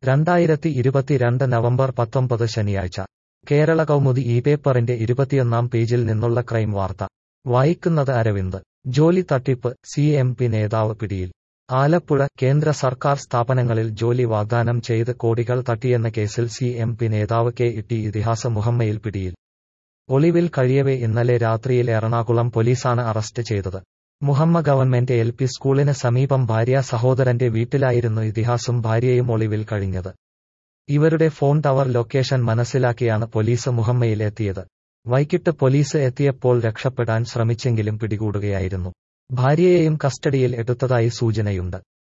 രണ്ടായിരത്തി ഇരുപത്തിരണ്ട് നവംബർ പത്തൊമ്പത് ശനിയാഴ്ച കേരള കൗമുദി ഈ പേപ്പറിന്റെ ഇരുപത്തിയൊന്നാം പേജിൽ നിന്നുള്ള ക്രൈം വാർത്ത വായിക്കുന്നത് അരവിന്ദ് ജോലി തട്ടിപ്പ് സി എം പി നേതാവ് പിടിയിൽ ആലപ്പുഴ കേന്ദ്ര സർക്കാർ സ്ഥാപനങ്ങളിൽ ജോലി വാഗ്ദാനം ചെയ്ത് കോടികൾ തട്ടിയെന്ന കേസിൽ സി എം പി നേതാവ് കെ ഇട്ടി ഇതിഹാസ മുഹമ്മയിൽ പിടിയിൽ ഒളിവിൽ കഴിയവെ ഇന്നലെ രാത്രിയിൽ എറണാകുളം പോലീസാണ് അറസ്റ്റ് ചെയ്തത് മുഹമ്മ ഗവൺമെന്റ് എൽ പി സ്കൂളിന് സമീപം ഭാര്യ സഹോദരന്റെ വീട്ടിലായിരുന്നു ഇതിഹാസും ഭാര്യയും ഒളിവിൽ കഴിഞ്ഞത് ഇവരുടെ ഫോൺ ടവർ ലൊക്കേഷൻ മനസ്സിലാക്കിയാണ് പോലീസ് മുഹമ്മയിൽ എത്തിയത് വൈകിട്ട് പോലീസ് എത്തിയപ്പോൾ രക്ഷപ്പെടാൻ ശ്രമിച്ചെങ്കിലും പിടികൂടുകയായിരുന്നു ഭാര്യയെയും കസ്റ്റഡിയിൽ എടുത്തതായി സൂചനയുണ്ട്